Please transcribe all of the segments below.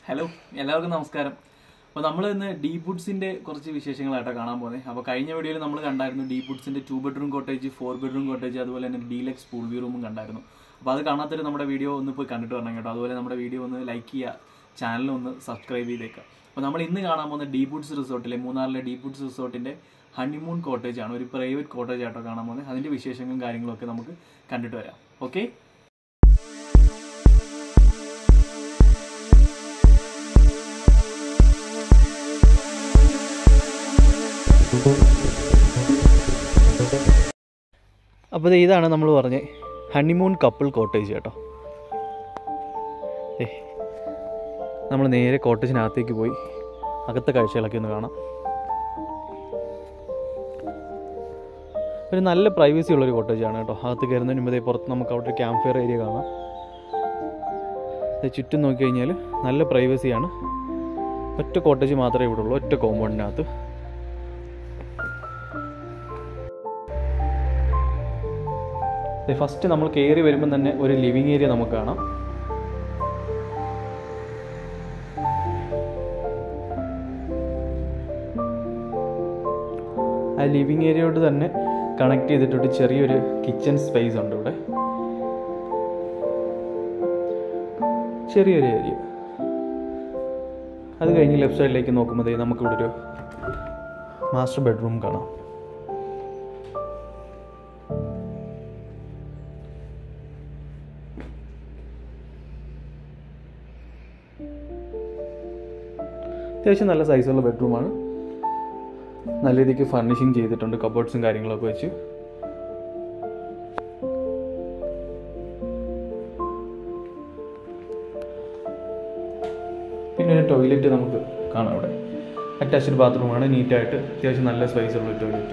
hello എല്ലാവർക്കും നമസ്കാരം അപ്പോൾ നമ്മൾ ഇന്ന് ഡീ ബുഡ്സിന്റെ കുറച്ച് വിശേഷങ്ങളായിട്ടാണ് കാണാൻ പോകുന്നത് അപ്പോൾ കഴിഞ്ഞ വീഡിയോയിൽ നമ്മൾ കണ്ടായിരുന്നു ഡീ ബുഡ്സിന്റെ two bedroom cottage four bedroom cottage അതുപോലെ തന്നെ ഡീലക്സ് പൂൾ വ്യൂ റൂമും കണ്ടായിരുന്നു അപ്പോൾ അത് കാണാത്തൊരു നമ്മുടെ വീഡിയോ ഒന്ന് പോയി കണ്ടിട്ട് വരണം കേട്ടോ അതുപോലെ നമ്മുടെ വീഡിയോ ഒന്ന് ലൈക്ക് ചെയ്യുക ചാനൽ ഒന്ന് സബ്സ്ക്രൈബ് ചെയ്തേക്കുക അപ്പോൾ നമ്മൾ ഇന്ന് കാണാൻ പോകുന്ന ഡീ ബുഡ്സ് റിസോർട്ടിലെ മൂന്നാറിലെ ഡീ ബുഡ്സ് റിസോർട്ടിന്റെ ഹണിമൂൺ കോട്ടേജ് ആണ് ഒരു പ്രൈവറ്റ് കോട്ടേജ് ആയിട്ടോ കാണാൻ പോകുന്നത് അതിന്റെ വിശേഷങ്ങളും കാര്യങ്ങളും ഒക്കെ നമുക്ക് കണ്ടിട്ട് വരാം ഓക്കെ അപ്പോൾ ഇതാണ് നമ്മൾ പറഞ്ഞ ഹണിമൂൺ കപ്പിൾ കോട്ടേജ് കേട്ടോ ഏ നമ്മൾ നേരെ കോട്ടേജിനകത്തേക്ക് പോയി അകത്തെ കാഴ്ചകളൊക്കെ ഒന്ന് കാണാം ഒരു നല്ല പ്രൈവസി ഉള്ളൊരു കോട്ടേജാണ് കേട്ടോ അകത്ത് കയറുന്നതിന് മുമ്പേ പുറത്ത് നമുക്ക് അവിടെ ഒരു ക്യാമ്പ് ഫയർ ഏരിയ കാണാം ഇത് ചുറ്റും നോക്കിക്കഴിഞ്ഞാൽ നല്ല പ്രൈവസിയാണ് ഒറ്റ കോട്ടേജ് മാത്രമേ ഇവിടെ ഉള്ളൂ ഒറ്റ കോമ്പൗണ്ടിനകത്ത് ഫസ്റ്റ് നമ്മൾ കയറി വരുമ്പോൾ തന്നെ ഒരു ലിവിങ് ഏരിയ നമുക്ക് കാണാം ആ ലിവിങ് ഏരിയയോട് തന്നെ കണക്ട് ചെയ്തിട്ടൊരു ചെറിയൊരു കിച്ചൺ സ്പേസ് ഉണ്ട് ഇവിടെ ചെറിയൊരു ഏരിയ അത് കഴിഞ്ഞ് ലെഫ്റ്റ് സൈഡിലേക്ക് നോക്കുമ്പോൾ നമുക്കിവിടെ ഒരു മാസ്റ്റർ ബെഡ്റൂം കാണാം അത്യാവശ്യം നല്ല സൈസുള്ള ബെഡ്റൂമാണ് നല്ല രീതിക്ക് ഫർണിഷിങ് ചെയ്തിട്ടുണ്ട് കബോർഡ്സും കാര്യങ്ങളൊക്കെ വെച്ച് പിന്നെ ഒരു ടോയ്ലറ്റ് നമുക്ക് കാണാം ഇവിടെ അറ്റാച്ച്ഡ് ബാത്റൂമാണ് നീറ്റായിട്ട് അത്യാവശ്യം നല്ല സ്പേസുള്ള ഒരു ടോയ്ലറ്റ്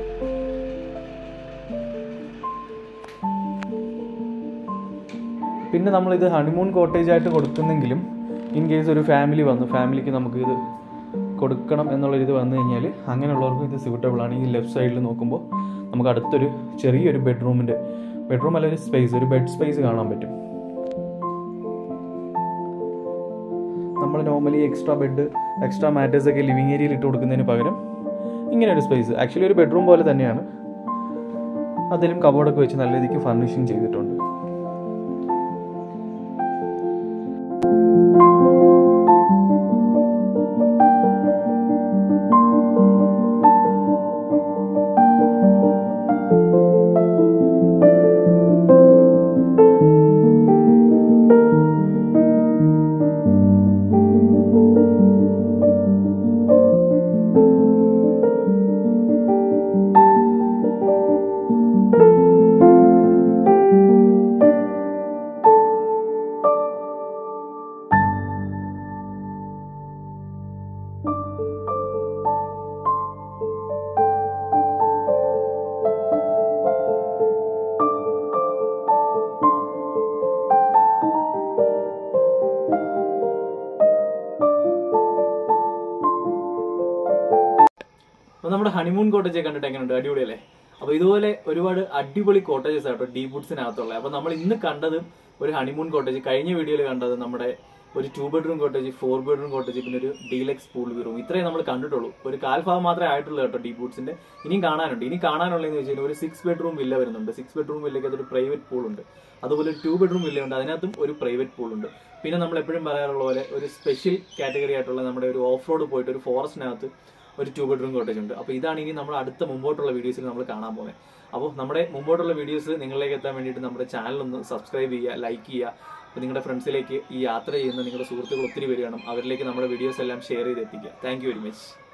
പിന്നെ നമ്മളിത് ഹണിമൂൺ കോട്ടേജ് ആയിട്ട് കൊടുക്കുന്നെങ്കിലും ഇൻ കേസ് ഒരു ഫാമിലി വന്നു ഫാമിലിക്ക് നമുക്ക് ഇത് കൊടുക്കണം എന്നുള്ളൊരിത് വന്നു കഴിഞ്ഞാൽ അങ്ങനെയുള്ളവർക്കും ഇത് സ്യൂട്ടബിൾ ആണ് ഈ ലെഫ്റ്റ് സൈഡിൽ നോക്കുമ്പോൾ നമുക്ക് അടുത്തൊരു ചെറിയൊരു ബെഡ്റൂമിൻ്റെ ബെഡ്റൂം അല്ല ഒരു സ്പേസ് ഒരു ബെഡ് സ്പേസ് കാണാൻ പറ്റും നമ്മൾ normally extra bed extra mattresses ഒക്കെ ലിവിങ് ഏരിയയിൽ ഇട്ട് കൊടുക്കുന്നതിന് പകരം ഇങ്ങനെ ഒരു സ്പേസ് ആക്ച്വലി ഒരു ബെഡ്റൂം പോലെ തന്നെയാണ് അതിലും കബോർഡൊക്കെ വെച്ച് നല്ല രീതിക്ക് ഫർണിഷിങ് ചെയ്തിട്ടുണ്ട് അപ്പോൾ നമ്മുടെ ഹണിമൂൺ കോട്ടേജ് കണ്ടിട്ട് എങ്ങനെയുണ്ട് അടിപൊളിയല്ലേ അപ്പോൾ ഇതുപോലെ ഒരുപാട് അടിപൊളി കോട്ടേജസ് ആട്ടോ ഡീ ബുഡ്സിനകത്തുള്ള അപ്പോൾ നമ്മൾ ഇന്ന് കണ്ടത് ഒരു ഹണിമൂൺ കോട്ടേജ് കഴിഞ്ഞ വീഡിയോയിൽ കണ്ടത് നമ്മുടെ ഒരു two bedroom cottage four bedroom cottage പിന്നെ ഒരു ഡീലക്സ് പൂൾ റൂം ഇത്രയും നമ്മൾ കണ്ടിട്ടുള്ളൂ ഒരു കാൽഭാഗം മാത്രമേ ആയിട്ടുള്ളൂ കേട്ടോ ഡീ ബുഡ്സിന്റെ ഇനിയും കാണാനുണ്ട് ഇനി കാണാനുള്ളതെന്ന് വെച്ച് കഴിഞ്ഞാൽ ഒരു സിക്സ് ബെഡ്റൂം വില്ല വരുന്നുണ്ട് സിക്സ് ബെഡ്റൂം വില്ലയ്ക്ക് അതൊരു പ്രൈവറ്റ് പൂൾ ഉണ്ട് അതുപോലെ ഒരു ടു ബെഡ്റൂം വില്ല ഉണ്ട് അതിനകത്തും ഒരു പ്രൈവറ്റ് പൂൾ ഉണ്ട് പിന്നെ നമ്മൾ എപ്പോഴും പറയാറുള്ള പോലെ ഒരു സ്പെഷ്യൽ കാറ്റഗറി ആയിട്ടുള്ള നമ്മുടെ ഒരു ഓഫ് റോഡ് പോയിട്ട് ഒരു ഫോറസ്റ്റിനകത്ത് ഒരു ടു ബെഡ്റൂം കോട്ടേജ് ഉണ്ട് അപ്പോൾ ഇതാണ് ഇനി നമ്മൾ അടുത്ത മുമ്പോട്ടുള്ള വീഡിയോസിൽ നമ്മൾ കാണാൻ പോകുന്നത് അപ്പോൾ നമ്മുടെ മുമ്പോട്ടുള്ള വീഡിയോസ് നിങ്ങളിലേക്ക് എത്താൻ വേണ്ടിയിട്ട് നമ്മുടെ ചാനൽ ഒന്ന് സബ്സ്ക്രൈബ് ചെയ്യുക ലൈക്ക് ചെയ്യുക അപ്പോൾ നിങ്ങളുടെ ഫ്രണ്ട്സിലേക്ക് ഈ യാത്ര ചെയ്യുന്ന നിങ്ങളുടെ സുഹൃത്തുക്കൾ ഒത്തിരി വരികയാണ് അവരിലേക്ക് നമ്മുടെ വീഡിയോസ് എല്ലാം ഷെയർ ചെയ്ത് എത്തിക്കുക താങ്ക് യു വെരി മച്ച്